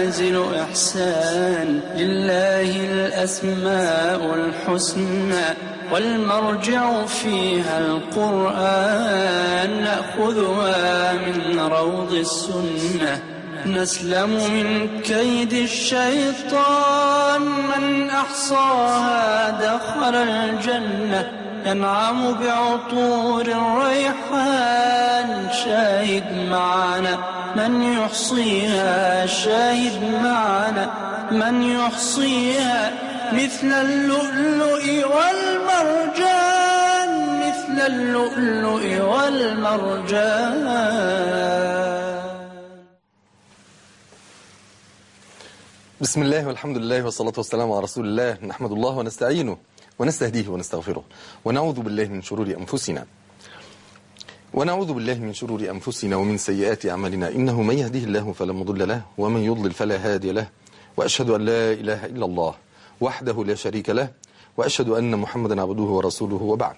منازل إحسان لله الأسماء الحسنى والمرجع فيها القرآن نأخذها من روض السنة نسلم من كيد الشيطان من أحصاها دخل الجنة ينعم بعطور الريحان شاهد معنا من يحصيها شاهد معنا من يحصيها مثل اللؤلؤ والمرجان مثل اللؤلؤ والمرجان بسم الله والحمد لله والصلاة والسلام على رسول الله نحمد الله ونستعينه ونستهديه ونستغفره ونعوذ بالله من شرور أنفسنا ونعوذ بالله من شرور أنفسنا ومن سيئات أعمالنا إنه من يهده الله فلا مضل له ومن يضلل فلا هادي له وأشهد أن لا إله إلا الله وحده لا شريك له وأشهد أن محمدا عبده ورسوله وبعد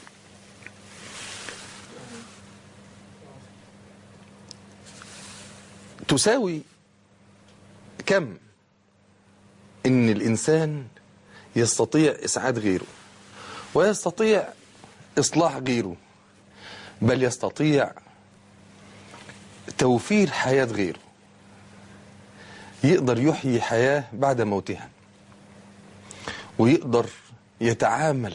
تساوي كم ان الانسان يستطيع اسعاد غيره ويستطيع اصلاح غيره بل يستطيع توفير حياة غيره يقدر يحيي حياة بعد موتها ويقدر يتعامل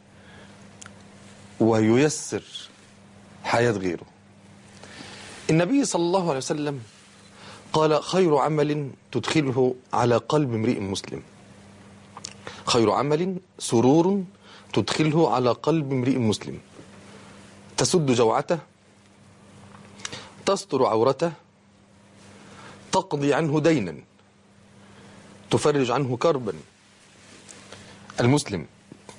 وييسر حياة غيره النبي صلى الله عليه وسلم قال خير عمل تدخله على قلب امرئ مسلم خير عمل سرور تدخله على قلب امرئ مسلم تسد جوعته تستر عورته تقضي عنه دينا تفرج عنه كربا المسلم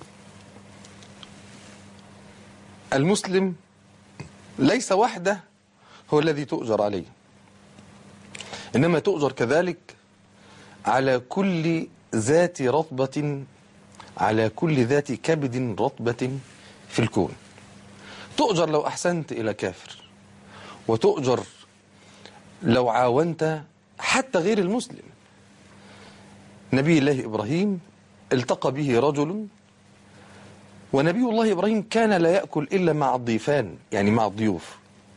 المسلم ليس وحده هو الذي تؤجر عليه إنما تؤجر كذلك على كل ذات رطبة على كل ذات كبد رطبة في الكون تؤجر لو أحسنت إلى كافر وتؤجر لو عاونت حتى غير المسلم نبي الله إبراهيم التقى به رجل ونبي الله إبراهيم كان لا يأكل إلا مع الضيفان يعني مع الضيوف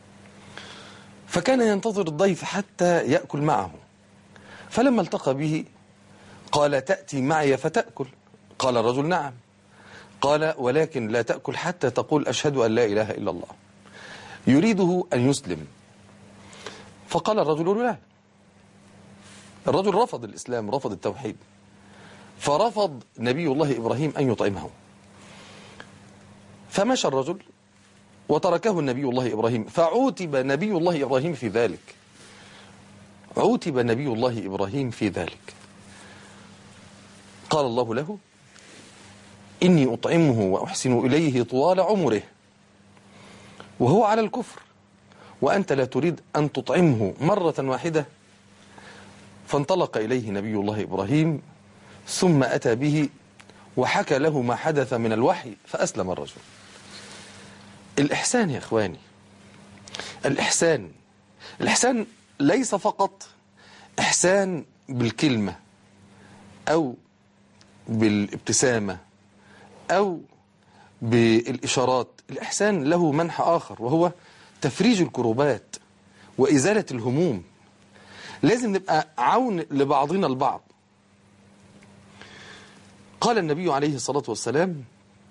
فكان ينتظر الضيف حتى يأكل معه فلما التقى به قال تأتي معي فتأكل قال الرجل نعم قال ولكن لا تأكل حتى تقول أشهد أن لا إله إلا الله يريده أن يسلم فقال الرجل لا الرجل رفض الإسلام رفض التوحيد فرفض نبي الله إبراهيم أن يطعمه فمشى الرجل وتركه النبي الله إبراهيم فعوتب نبي الله إبراهيم في ذلك عوتب نبي الله إبراهيم في ذلك قال الله له إني أطعمه وأحسن إليه طوال عمره وهو على الكفر وأنت لا تريد أن تطعمه مرة واحدة فانطلق إليه نبي الله إبراهيم ثم أتى به وحكى له ما حدث من الوحي فأسلم الرجل الإحسان يا إخواني الإحسان الإحسان ليس فقط إحسان بالكلمة أو بالابتسامة أو بالإشارات الإحسان له منح آخر وهو تفريج الكروبات وإزالة الهموم لازم نبقى عون لبعضنا البعض قال النبي عليه الصلاة والسلام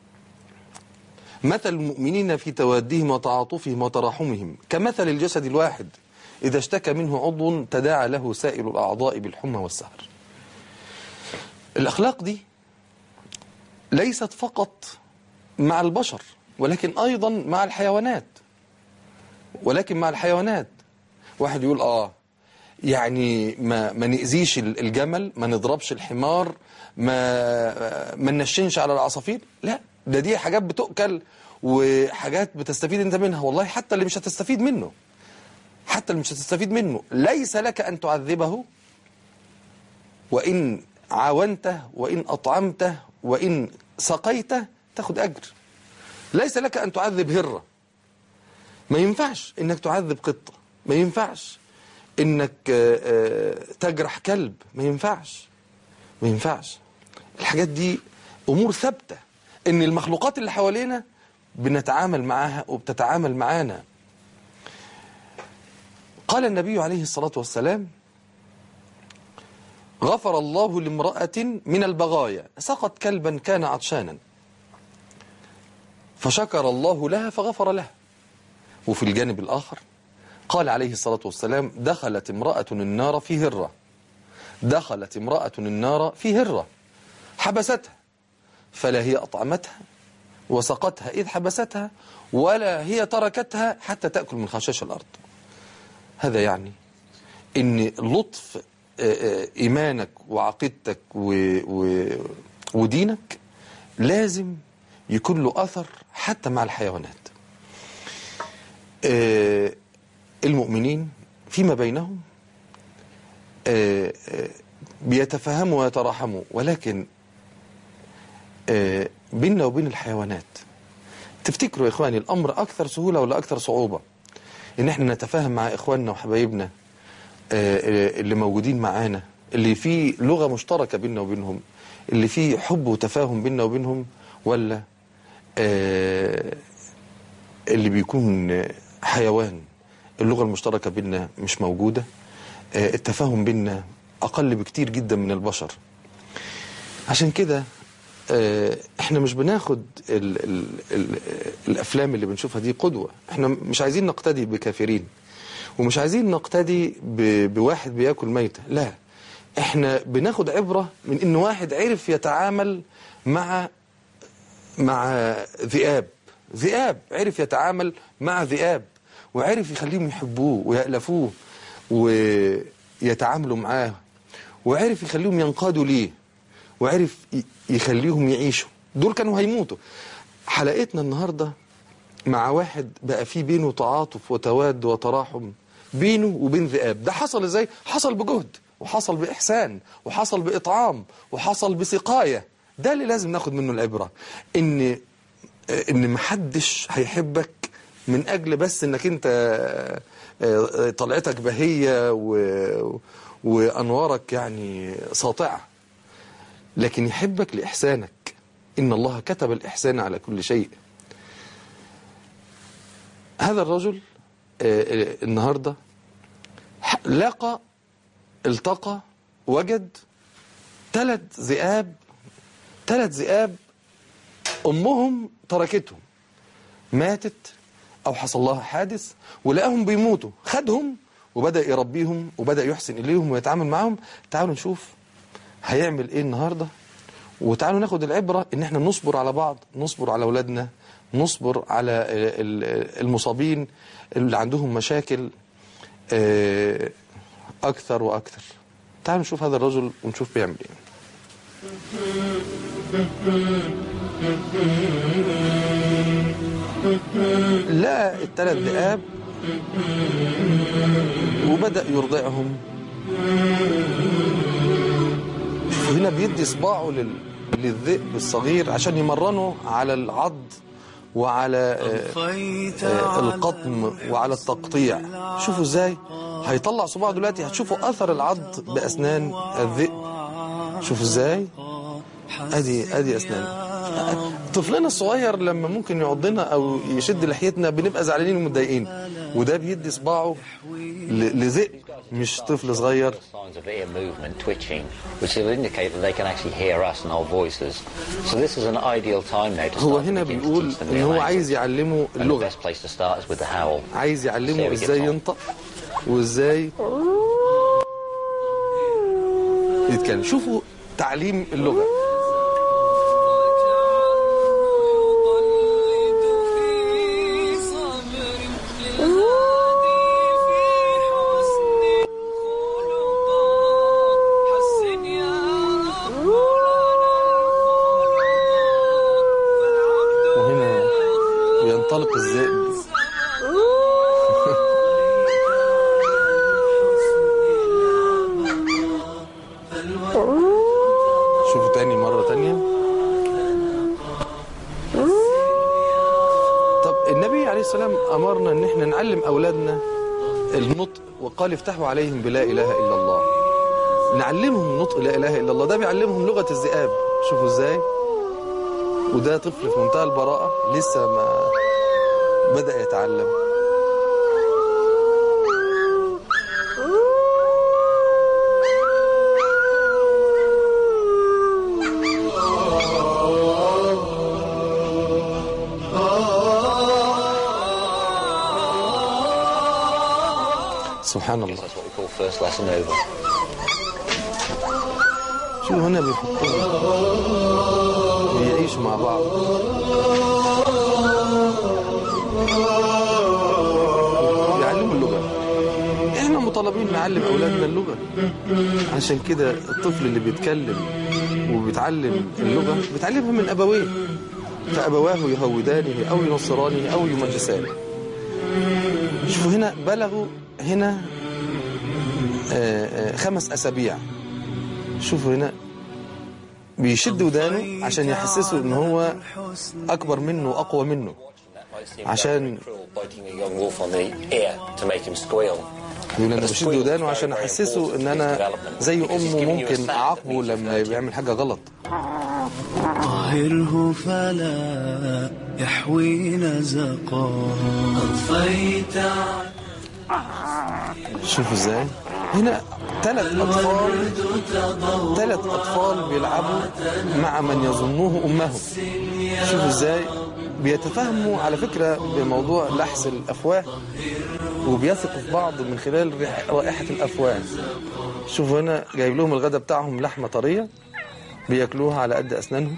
مثل المؤمنين في توادهم وتعاطفهم وتراحمهم كمثل الجسد الواحد إذا اشتكى منه عضو تداعى له سائر الأعضاء بالحمى والسهر الأخلاق دي ليست فقط مع البشر ولكن أيضا مع الحيوانات ولكن مع الحيوانات واحد يقول آه يعني ما, ما نأذيش الجمل ما نضربش الحمار ما, ما ننشنش على العصافير لا ده دي حاجات بتؤكل وحاجات بتستفيد انت منها والله حتى اللي مش هتستفيد منه حتى اللي مش هتستفيد منه ليس لك أن تعذبه وإن عاونته وإن أطعمته وإن سقيته تاخد أجر ليس لك أن تعذب هرة ما ينفعش إنك تعذب قطة ما ينفعش انك آه، آه، تجرح كلب ما ينفعش ما ينفعش الحاجات دي امور ثابته ان المخلوقات اللي حوالينا بنتعامل معاها وبتتعامل معانا قال النبي عليه الصلاه والسلام غفر الله لامراه من البغايا سقط كلبا كان عطشانا فشكر الله لها فغفر لها وفي الجانب الآخر قال عليه الصلاة والسلام دخلت امرأة النار في هرة دخلت امرأة النار في هرة حبستها فلا هي أطعمتها وسقتها إذ حبستها ولا هي تركتها حتى تأكل من خشاش الأرض هذا يعني ان لطف آه، آه، ايمانك وعقيدتك و... و... ودينك لازم يكون له اثر حتى مع الحيوانات آه، المؤمنين فيما بينهم آه، آه، بيتفهموا ويتراحموا ولكن آه، بيننا وبين الحيوانات تفتكروا يا اخواني الامر اكثر سهوله ولا اكثر صعوبه ان احنا نتفاهم مع اخواننا وحبايبنا آه، آه، اللي موجودين معانا اللي فيه لغه مشتركه بيننا وبينهم اللي فيه حب وتفاهم بيننا وبينهم ولا آه، اللي بيكون حيوان اللغه المشتركه بيننا مش موجوده آه، التفاهم بيننا اقل بكتير جدا من البشر عشان كده آه، احنا مش بناخد ال ال ال الافلام اللي بنشوفها دي قدوه احنا مش عايزين نقتدي بكافرين ومش عايزين نقتدي ب- بواحد بياكل ميته لا احنا بناخد عبره من ان واحد عرف يتعامل مع مع ذئاب ذئاب عرف يتعامل مع ذئاب وعرف يخليهم يحبوه ويألفوه ويتعاملوا معاه وعرف يخليهم ينقادوا ليه وعرف ي- يخليهم يعيشوا دول كانوا هيموتوا حلقتنا النهارده مع واحد بقى في بينه تعاطف وتواد وتراحم بينه وبين ذئاب ده حصل ازاي حصل بجهد وحصل بإحسان وحصل بإطعام وحصل بسقاية ده اللي لازم ناخد منه العبرة ان ان محدش هيحبك من اجل بس انك انت آه، آه، طلعتك بهية و... وانوارك يعني ساطعة لكن يحبك لإحسانك إن الله كتب الإحسان على كل شيء هذا الرجل آه، آه، النهاردة ح- لقى التقى وجد ثلاث ذئاب ثلاث ذئاب أمهم تركتهم ماتت أو حصل لها حادث ولقاهم بيموتوا خدهم وبدأ يربيهم وبدأ يحسن إليهم ويتعامل معهم تعالوا نشوف هيعمل إيه النهاردة وتعالوا ناخد العبرة إن إحنا نصبر على بعض نصبر على أولادنا نصبر على ال- ال- المصابين اللي عندهم مشاكل آه، أكثر وأكثر تعالوا نشوف هذا الرجل ونشوف بيعمل إيه لقى الثلاث ذئاب وبدأ يرضعهم شوفوا هنا بيدي صباعه لل... للذئب الصغير عشان يمرنه على العض وعلى آه، آه، القطم وعلى التقطيع شوفوا ازاي هيطلع صباعه دلوقتي هتشوفوا اثر العض باسنان الذئب شوفوا ازاي ادي ادي اسنان طفلنا الصغير لما ممكن يعضنا او يشد لحيتنا بنبقى زعلانين ومتضايقين وده بيدي صباعه ل- لذئب مش طفل صغير signs of ear movement twitching, which will indicate that they can actually hear us and our voices. So this is an ideal time now to هو start to هنا begin to بيقول teach them ان their هو language. عايز يعلمه And the اللغه best place to start is with the howl. عايز يعلمه See how he ازاي gets on. ينطق وازاي يتكلم شوفوا تعليم اللغه وهنا ينطلق الذئب شوفوا تاني مرة تانية طب النبي عليه السلام أمرنا إن إحنا نعلم أولادنا النطق وقال افتحوا عليهم بلا إله إلا الله نعلمهم نطق لا إله إلا الله ده بيعلمهم لغة الذئاب شوفوا ازاي وده طفل في منتهى البراءة لسه ما بدأ يتعلم سبحان الله That's what we call first lesson over. شو هنا بيحطوه ويعيشوا مع بعض بيعلموا اللغة احنا مطالبين نعلم اولادنا اللغة عشان كده الطفل اللي بيتكلم وبيتعلم اللغة بيتعلمها من ابويه فابواه يهودانه او ينصرانه او يمجسانه شوفوا هنا بلغوا هنا آه، آه، خمس اسابيع شوفوا هنا بيشد ودانه عشان يحسسه ان هو اكبر منه واقوى منه عشان biting a young wolf on the ear to make him squeal. يقول انا بشد ودانه عشان احسسه ان انا زي امه ممكن اعاقبه لما بيعمل حاجه غلط طهره فلا يحوي نزقا أضفيت شوفوا ازاي هنا ثلاث اطفال ثلاث اطفال بيلعبوا مع من يظنوه امهم شوفوا ازاي بيتفاهموا على فكره بموضوع لحس الافواه وبيثقوا في بعض من خلال ريح- رائحه الافواه شوفوا هنا جايب لهم الغدا بتاعهم لحمه طريه بياكلوها على قد اسنانهم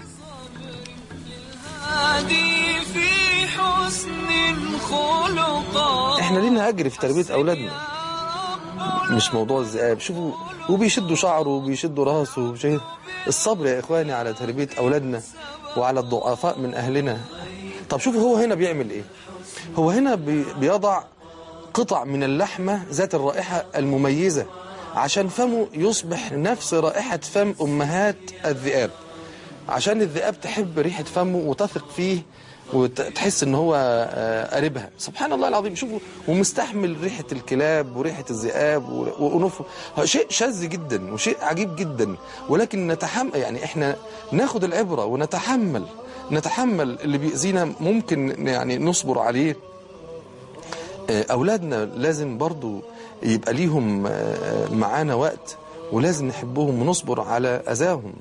عادي في حسن خلقا احنا لينا اجر في تربيه اولادنا مش موضوع الذئاب شوفوا وبيشدوا شعره وبيشدوا راسه وبيشد- الصبر يا اخواني على تربيه اولادنا وعلى الضعفاء من اهلنا طب شوفوا هو هنا بيعمل ايه هو هنا بي- بيضع قطع من اللحمه ذات الرائحه المميزه عشان فمه يصبح نفس رائحه فم امهات الذئاب عشان الذئاب تحب ريحه فمه وتثق فيه وتحس ان هو آه، قريبها سبحان الله العظيم شوفوا ومستحمل ريحه الكلاب وريحه الذئاب و- وانوفه شيء شاذ جدا وشيء عجيب جدا ولكن نتحمل يعني احنا ناخد العبره ونتحمل نتحمل اللي بيأذينا ممكن يعني نصبر عليه آه، اولادنا لازم برضو يبقى ليهم آه، معانا وقت ولازم نحبهم ونصبر على اذاهم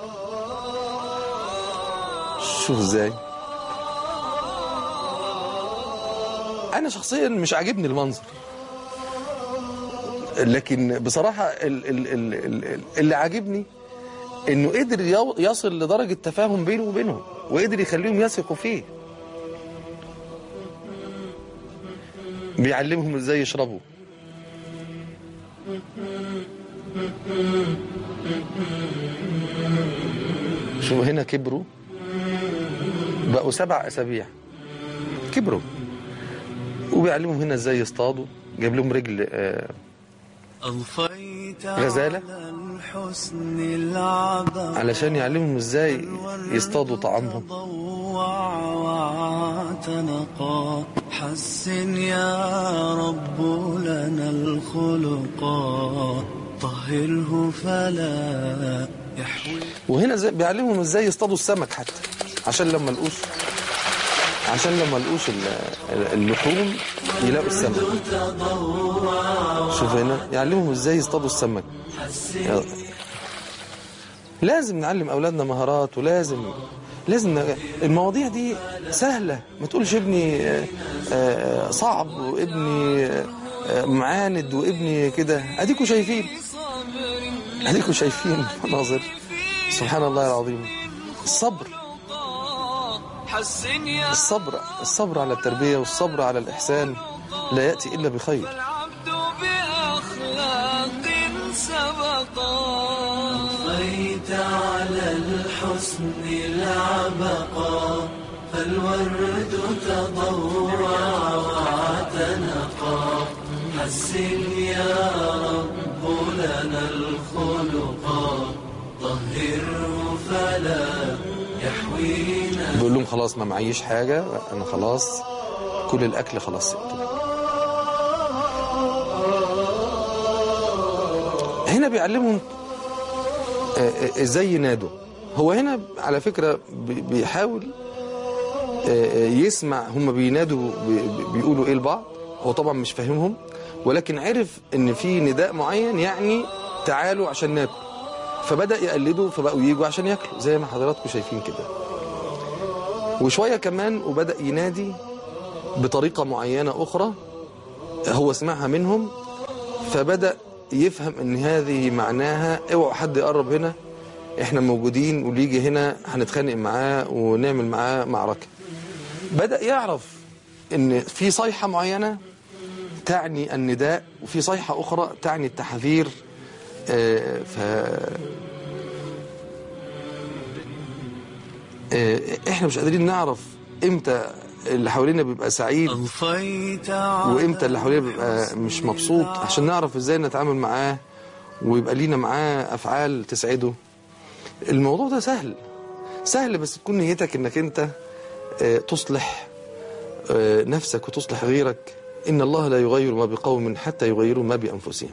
شوف ازاي انا شخصيا مش عاجبني المنظر لكن بصراحة ال- ال- ال- ال- اللي عاجبني انه قدر يو- يصل لدرجة تفاهم بينه وبينهم وقدر يخليهم يثقوا فيه بيعلمهم ازاي يشربوا شوفوا هنا كبروا بقوا سبع اسابيع كبروا وبيعلمهم هنا ازاي يصطادوا جايب لهم رجل آه، أضفيت غزالة؟ على الحسن العبا علشان يعلمهم ازاي يصطادوا طعامهم تضوع واعتنقا حسن يا رب لنا الخلقا طهره فلا يحوي وهنا زي بيعلمهم ازاي يصطادوا السمك حتى عشان لما لقوش عشان لما لقوش ال- ال- اللحوم يلاقوا السمك شوف هنا يعلمهم ازاي يصطادوا السمك لازم نعلم اولادنا مهارات ولازم لازم ن- المواضيع دي سهله ما تقولش ابني آه، آه، صعب وابني آه، آه، معاند وابني كده اديكوا شايفين اديكوا شايفين المناظر سبحان الله العظيم الصبر حسن يا الصبر الصبر على التربية والصبر على الإحسان لا يأتي إلا بخير العبد بأخلاق سبقا أضفيت على الحسن العبقا فالورد تضوع واعتنقا حسن يا رب لنا الخلقا طهره فلا يحوينا بيقول لهم خلاص ما معيش حاجة أنا خلاص كل الأكل خلاص سبته هنا بيعلمهم آه، آه، ازاي ينادوا هو هنا على فكرة بي- بيحاول آه، آه، يسمع هم بينادوا بي- بي- بيقولوا ايه لبعض هو طبعا مش فاهمهم ولكن عرف ان في نداء معين يعني تعالوا عشان ناكل فبدأ يقلدوا فبقوا يجوا عشان ياكلوا زي ما حضراتكم شايفين كده وشوية كمان وبدأ ينادي بطريقة معينة أخرى هو سمعها منهم فبدأ يفهم ان هذه معناها اوعوا حد يقرب هنا احنا موجودين واللي يجي هنا هنتخانق معاه ونعمل معاه معركة بدأ يعرف ان في صيحة معينة تعني النداء وفي صيحة اخرى تعني التحذير آه، ف آه، احنا مش قادرين نعرف امتى اللي حوالينا بيبقى سعيد أضفيت وامتى اللي حوالينا بيبقى مش مبسوط عشان نعرف ازاي نتعامل معاه ويبقى لينا معاه افعال تسعده الموضوع ده سهل سهل بس تكون نيتك انك انت آه، تصلح آه، نفسك وتصلح غيرك ان الله لا يغير ما بقوم حتى يغيروا ما بانفسهم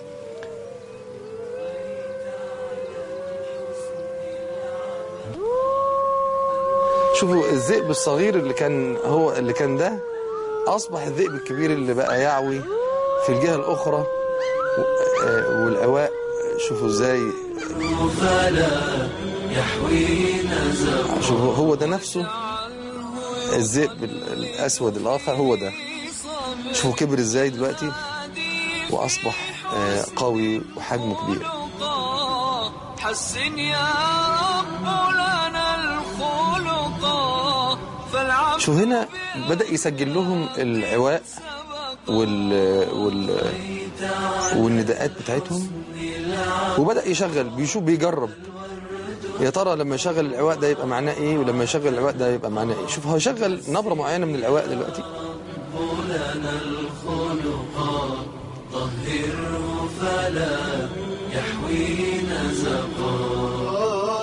شوفوا الذئب الصغير اللي كان هو اللي كان ده اصبح الذئب الكبير اللي بقى يعوي في الجهه الاخرى و- آه، والعواء شوفوا ازاي فلا يحوينا زمان شوفوا هو ده نفسه الذئب ال- الاسود الاخر هو ده شوفوا كبر ازاي دلوقتي واصبح آه، قوي وحجمه كبير حسن يا رب لنا الخلق فالعبد شو هنا بدأ يسجل لهم العواء وال, وال والنداءات بتاعتهم وبدأ يشغل بيشوف بيجرب يا ترى لما يشغل العواء ده يبقى معناه ايه ولما يشغل العواء ده يبقى معناه ايه شوف هو يشغل نبرة معينة من العواء دلوقتي يحوينا زقا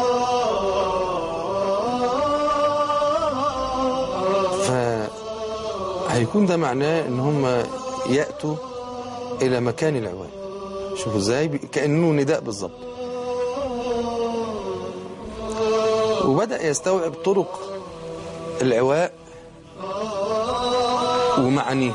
فهيكون ده معناه ان هم يأتوا الى مكان العواء شوفوا ازاي بي- كأنه نداء بالظبط وبدأ يستوعب طرق العواء ومعانيه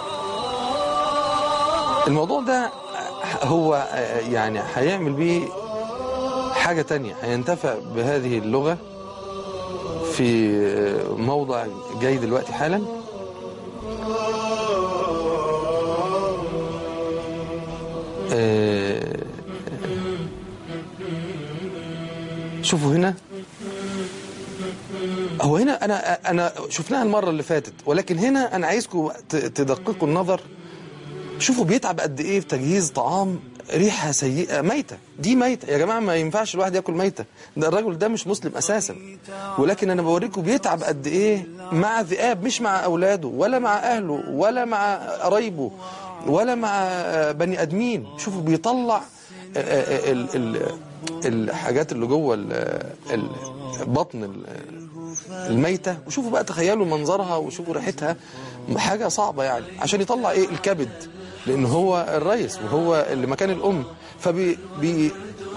الموضوع ده هو يعني هيعمل بيه حاجة تانية هينتفع بهذه اللغة في موضع جاي دلوقتي حالا آه، شوفوا هنا هو هنا انا انا شفناها المره اللي فاتت ولكن هنا انا عايزكم ت- تدققوا النظر شوفوا بيتعب قد ايه في تجهيز طعام ريحه سيئه ميته دي ميته يا جماعه ما ينفعش الواحد ياكل ميته ده الراجل ده مش مسلم اساسا ولكن انا بوريكم بيتعب قد ايه مع ذئاب مش مع اولاده ولا مع اهله ولا مع قرايبه ولا مع آه، بني ادمين شوفوا بيطلع آه، آه، ال- ال- الحاجات اللي جوه ال- ال- بطن ال- الميتة وشوفوا بقى تخيلوا منظرها وشوفوا ريحتها حاجة صعبة يعني عشان يطلع ايه الكبد لان هو الرئيس وهو اللي مكان الام فبي بي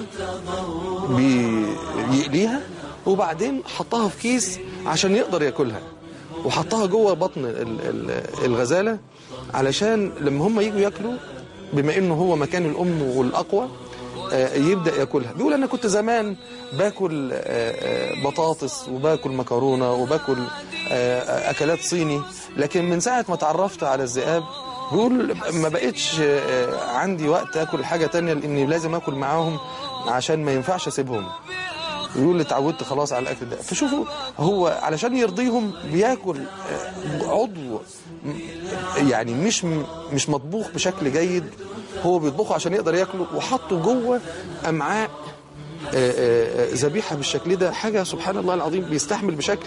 بيقليها وبعدين حطها في كيس عشان يقدر ياكلها وحطها جوه بطن ال- ال- الغزالة علشان لما هم يجوا ياكلوا بما انه هو مكان الام والاقوى آه، يبدا ياكلها بيقول انا كنت زمان باكل آه، آه، بطاطس وباكل مكرونه وباكل آه، آه، اكلات صيني لكن من ساعه ما تعرفت على الذئاب بيقول ما بقتش آه، عندي وقت اكل حاجه تانية لاني لازم اكل معاهم عشان ما ينفعش اسيبهم يقول لي اتعودت خلاص على الاكل ده فشوفوا هو علشان يرضيهم بياكل آه، عضو م- يعني مش م- مش مطبوخ بشكل جيد هو بيطبخه عشان يقدر ياكله وحطه جوه امعاء آه، آه، آه، ذبيحه بالشكل ده حاجه سبحان الله العظيم بيستحمل بشكل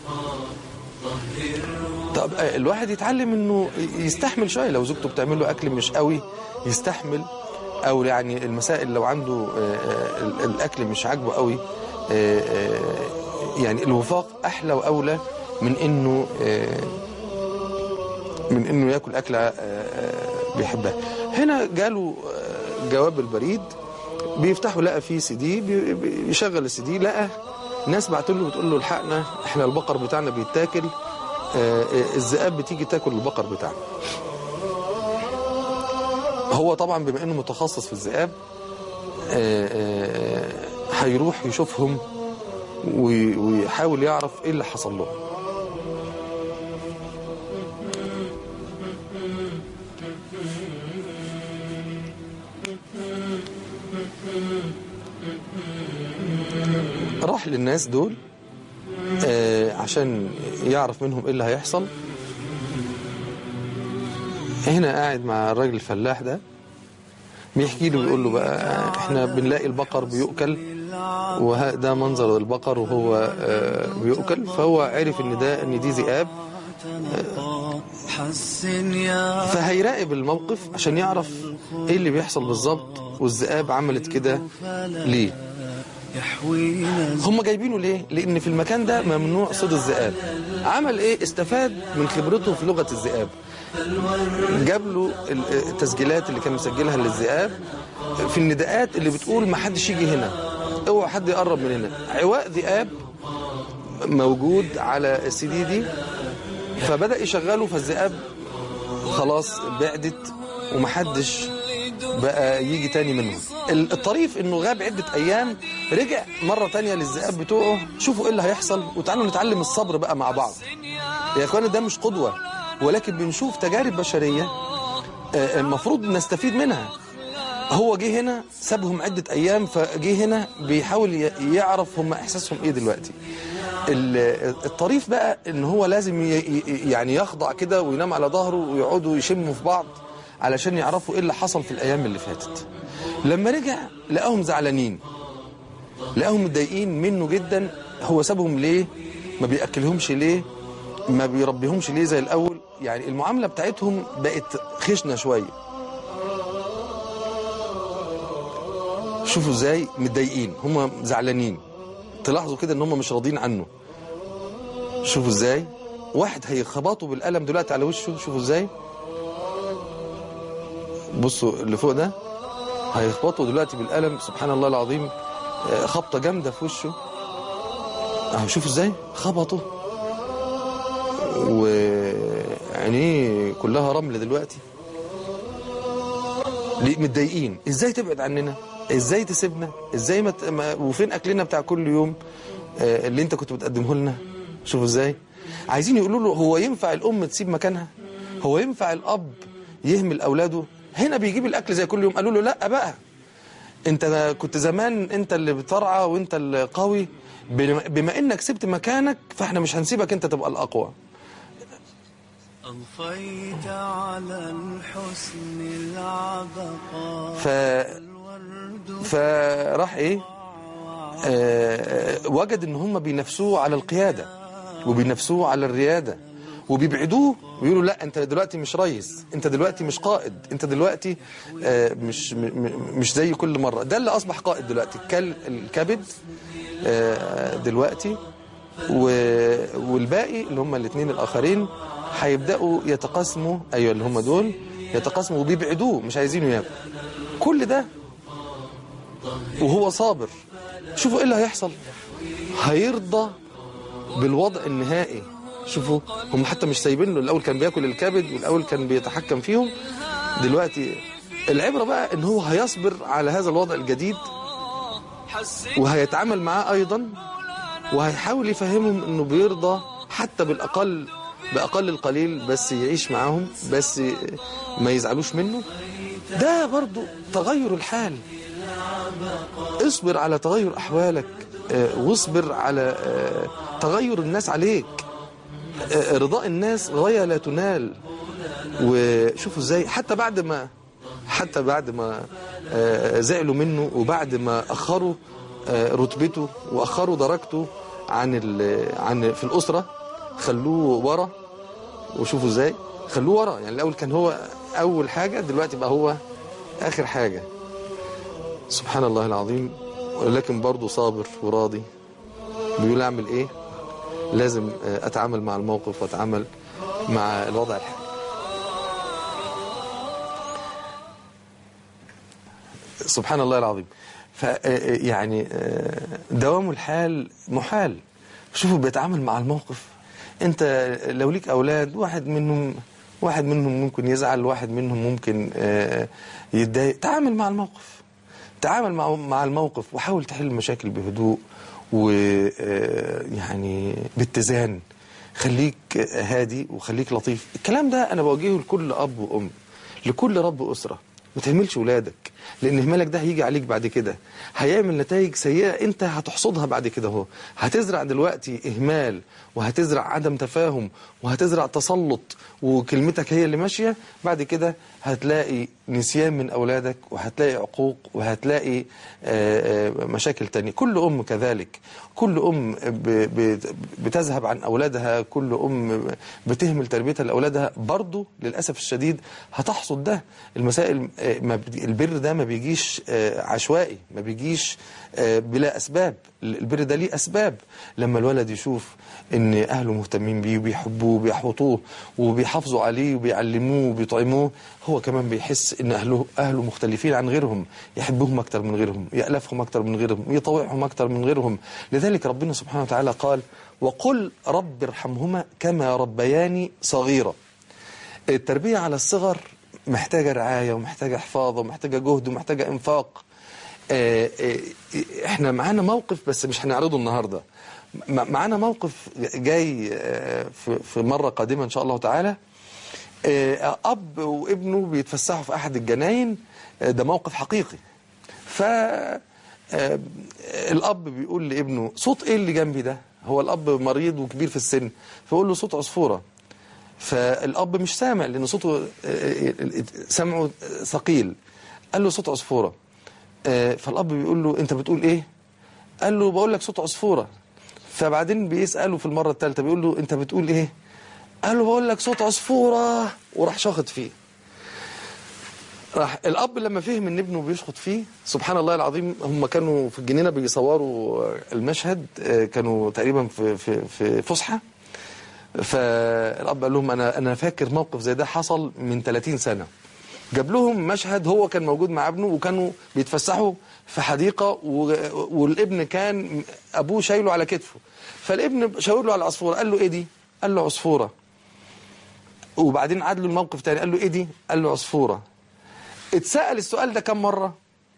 طب آه، الواحد يتعلم انه يستحمل شويه لو زوجته بتعمل له اكل مش قوي يستحمل او يعني المسائل لو عنده آه، آه، ال- الاكل مش عاجبه قوي آه، آه، يعني الوفاق احلى واولى من انه آه، من انه ياكل اكله آه، آه، بيحبها هنا جاله آه، جواب البريد بيفتحوا لقى فيه سي دي بي- بي- بيشغل السي دي لقى ناس بعتوا له بتقول له الحقنا احنا البقر بتاعنا بيتاكل آه، آه، الذئاب بتيجي تاكل البقر بتاعنا هو طبعا بما انه متخصص في الذئاب آه، آه، هيروح يشوفهم وي- ويحاول يعرف ايه اللي حصل لهم راح للناس دول آه، عشان يعرف منهم ايه اللي هيحصل هنا قاعد مع الراجل الفلاح ده بيحكي له بيقول له بقى احنا بنلاقي البقر بيؤكل وده منظر البقر وهو آه، بيؤكل فهو عرف ان ده ان دي ذئاب حسن يا فهيراقب الموقف عشان يعرف ايه اللي بيحصل بالظبط والذئاب عملت كده ليه يحوينا هم جايبينه ليه؟ لأن في المكان ده ممنوع صيد الذئاب. عمل إيه؟ استفاد من خبرته في لغة الذئاب. جاب له ال- التسجيلات اللي كان مسجلها للذئاب في النداءات اللي بتقول ما حدش يجي هنا. اوعى حد يقرب من هنا. عواء ذئاب موجود على السي دي دي فبدأ يشغله فالذئاب خلاص بعدت ومحدش بقى يجي تاني منهم ال- الطريف انه غاب عدة ايام رجع مرة تانية للذئاب بتوعه شوفوا ايه اللي هيحصل وتعالوا نتعلم الصبر بقى مع بعض يا اخوانا ده مش قدوة ولكن بنشوف تجارب بشرية آه، المفروض نستفيد منها هو جه هنا سابهم عدة أيام فجه هنا بيحاول ي- يعرف هم إحساسهم إيه دلوقتي ال- الطريف بقى إن هو لازم ي- ي- يعني يخضع كده وينام على ظهره ويقعدوا يشموا في بعض علشان يعرفوا إيه اللي حصل في الأيام اللي فاتت لما رجع لقاهم زعلانين لقاهم متضايقين منه جدا هو سابهم ليه ما بيأكلهمش ليه ما بيربيهمش ليه زي الأول يعني المعاملة بتاعتهم بقت خشنة شوية شوفوا ازاي متضايقين هم زعلانين تلاحظوا كده ان هم مش راضيين عنه شوفوا ازاي واحد هيخبطوا بالقلم دلوقتي على وشه شوفوا ازاي بصوا اللي فوق ده هيخبطوا دلوقتي بالقلم سبحان الله العظيم آه، خبطه جامده في وشه اهو شوفوا ازاي خبطوا وعينيه كلها رمل دلوقتي ليه متضايقين ازاي تبعد عننا ازاي تسيبنا ازاي ما ت... ما... وفين اكلنا بتاع كل يوم آه، اللي انت كنت بتقدمه لنا شوفوا ازاي عايزين يقولوا له هو ينفع الام تسيب مكانها هو ينفع الاب يهمل اولاده هنا بيجيب الاكل زي كل يوم قالوا له لا بقى انت كنت زمان انت اللي بترعى وانت اللي قوي بما بما انك سبت مكانك فاحنا مش هنسيبك انت تبقى الاقوى أضفيت على الحسن العبقى ف الورد فراح ايه آه وجد ان هم بينافسوه على القياده وبينافسوه على الرياده وبيبعدوه ويقولوا لا انت دلوقتي مش ريس انت دلوقتي مش قائد انت دلوقتي آه مش م- م- مش زي كل مره ده اللي اصبح قائد دلوقتي كل الكبد آه دلوقتي و- والباقي اللي هم الاثنين الاخرين هيبداوا يتقاسموا ايوه اللي هم دول يتقاسموا وبيبعدوه مش عايزينه ياكل كل ده وهو صابر شوفوا ايه اللي هيحصل هيرضى بالوضع النهائي شوفوا هم حتى مش سايبين له الاول كان بياكل الكبد والاول كان بيتحكم فيهم دلوقتي العبره بقى ان هو هيصبر على هذا الوضع الجديد وهيتعامل معاه ايضا وهيحاول يفهمهم انه بيرضى حتى بالاقل باقل القليل بس يعيش معاهم بس ما يزعلوش منه ده برضو تغير الحال اصبر على تغير احوالك آه، واصبر على آه، تغير الناس عليك آه، رضاء الناس غايه لا تنال وشوفوا ازاي حتى بعد ما حتى بعد ما آه، زعلوا منه وبعد ما اخروا آه، رتبته واخروا درجته عن ال- عن في الاسره خلوه ورا وشوفوا ازاي خلوه ورا يعني الاول كان هو اول حاجه دلوقتي بقى هو اخر حاجه سبحان الله العظيم ولكن برضه صابر وراضي بيقول اعمل ايه لازم آه، اتعامل مع الموقف واتعامل مع الوضع الحالي سبحان الله العظيم ف يعني آه، دوام الحال محال شوفوا بيتعامل مع الموقف انت لو ليك اولاد واحد منهم واحد منهم ممكن يزعل واحد منهم ممكن آه، يتضايق تعامل مع الموقف تعامل مع مع الموقف وحاول تحل المشاكل بهدوء ويعني باتزان خليك هادي وخليك لطيف الكلام ده انا بوجهه لكل اب وام لكل رب اسره ما تهملش ولادك لان اهمالك ده هيجي عليك بعد كده هيعمل نتائج سيئه انت هتحصدها بعد كده اهو هتزرع دلوقتي اهمال وهتزرع عدم تفاهم وهتزرع تسلط وكلمتك هي اللي ماشيه بعد كده هتلاقي نسيان من اولادك وهتلاقي عقوق وهتلاقي آه، آه، مشاكل تانية كل ام كذلك كل ام ب- ب- بتذهب عن اولادها كل ام بتهمل تربيتها لاولادها برضه للاسف الشديد هتحصد ده المسائل آه، ما بت- البر ده ما بيجيش آه، عشوائي ما بيجيش آه، بلا اسباب البر ده ليه اسباب لما الولد يشوف ان اهله مهتمين بيه وبيحبوه وبيحوطوه وبيحافظوا عليه وبيعلموه وبيطعموه هو كمان بيحس ان اهله اهله مختلفين عن غيرهم يحبهم اكتر من غيرهم يالفهم اكتر من غيرهم يطوعهم اكتر من غيرهم لذلك ربنا سبحانه وتعالى قال وقل رب ارحمهما كما ربياني صغيرا التربيه على الصغر محتاجه رعايه ومحتاجه حفاظ ومحتاجه جهد ومحتاجه انفاق آه، آه، احنا معانا موقف بس مش هنعرضه النهارده م- معانا موقف جاي آه، في في مره قادمه ان شاء الله تعالى آه، اب وابنه بيتفسحوا في احد الجناين آه، ده موقف حقيقي ف آه، الاب بيقول لابنه صوت ايه اللي جنبي ده هو الاب مريض وكبير في السن فيقول له صوت عصفوره فالاب مش سامع لان صوته آه، آه، سمعه ثقيل قال له صوت عصفوره آه، فالاب بيقول له انت بتقول ايه قال له بقول لك صوت عصفوره فبعدين بيساله في المره الثالثه بيقول له انت بتقول ايه قال له بقول لك صوت عصفوره وراح شاخط فيه راح الاب لما فهم ان ابنه بيشخط فيه سبحان الله العظيم هم كانوا في الجنينه بيصوروا المشهد آه، كانوا تقريبا في في في فسحه فالاب قال لهم انا انا فاكر موقف زي ده حصل من 30 سنه جاب لهم مشهد هو كان موجود مع ابنه وكانوا بيتفسحوا في حديقه و- والابن كان ابوه شايله على كتفه فالابن شاور له على العصفوره قال له ايه دي؟ قال له عصفوره وبعدين عاد له الموقف تاني قال له ايه دي؟ قال له عصفوره اتسأل السؤال ده كم مرة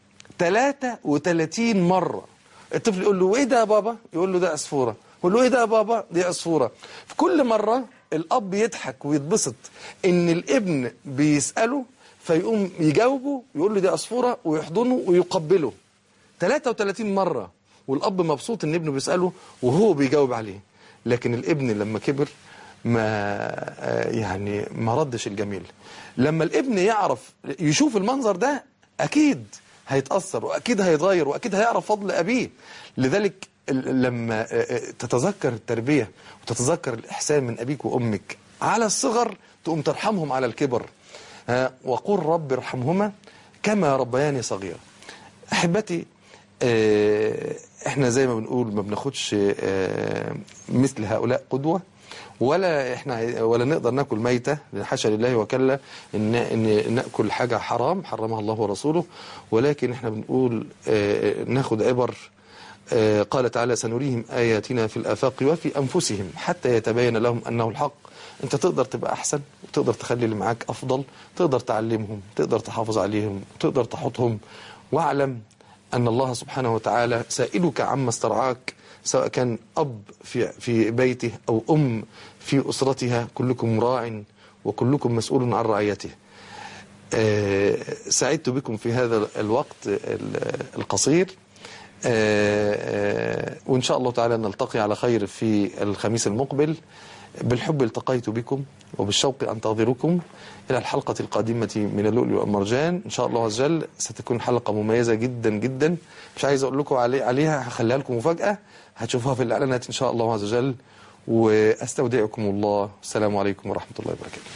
33 مرة الطفل يقول له ايه ده يا بابا يقول له ده عصفورة يقول له ايه ده يا بابا دي عصفورة في كل مرة الاب يضحك ويتبسط ان الابن بيسأله فيقوم يجاوبه يقول له دي عصفورة ويحضنه ويقبله 33 مرة والاب مبسوط ان ابنه بيسأله وهو بيجاوب عليه لكن الابن لما كبر ما آه، يعني ما ردش الجميل لما الابن يعرف يشوف المنظر ده اكيد هيتاثر واكيد هيتغير واكيد هيعرف فضل ابيه لذلك ال- لما آه، آه، تتذكر التربيه وتتذكر الاحسان من ابيك وامك على الصغر تقوم ترحمهم على الكبر آه، وقل رب ارحمهما كما ربياني صغيرا احبتي آه، احنا زي ما بنقول ما بناخدش آه، مثل هؤلاء قدوة ولا احنا ولا نقدر ناكل ميتة حاشا لله وكلا ان ان ناكل حاجة حرام حرمها الله ورسوله ولكن احنا بنقول آه، ناخد عبر آه، قال تعالى سنريهم آياتنا في الآفاق وفي أنفسهم حتى يتبين لهم أنه الحق أنت تقدر تبقى أحسن وتقدر تخلي اللي معاك أفضل تقدر تعلمهم تقدر تحافظ عليهم تقدر تحطهم واعلم أن الله سبحانه وتعالى سائلك عما استرعاك سواء كان أب في, في بيته أو أم في أسرتها كلكم راع وكلكم مسؤول عن رعيته آه، سعدت بكم في هذا الوقت ال- القصير آه، آه، وإن شاء الله تعالى نلتقي على خير في الخميس المقبل بالحب التقيت بكم وبالشوق أنتظركم إلى الحلقة القادمة من اللؤلؤ والمرجان إن شاء الله عز وجل ستكون حلقة مميزة جدا جدا مش عايز أقول لكم علي عليها هخليها لكم مفاجأة هتشوفوها في الإعلانات إن شاء الله عز وجل وأستودعكم الله السلام عليكم ورحمة الله وبركاته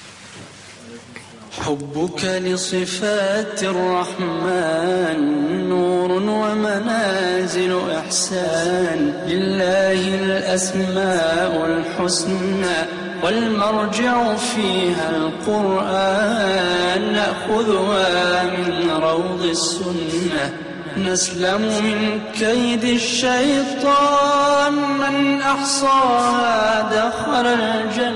حبك لصفات الرحمن نور ومنازل إحسان لله الأسماء الحسنى والمرجع فيها القرآن نأخذها من روض السنة نسلم من كيد الشيطان من أحصاها دخل الجنة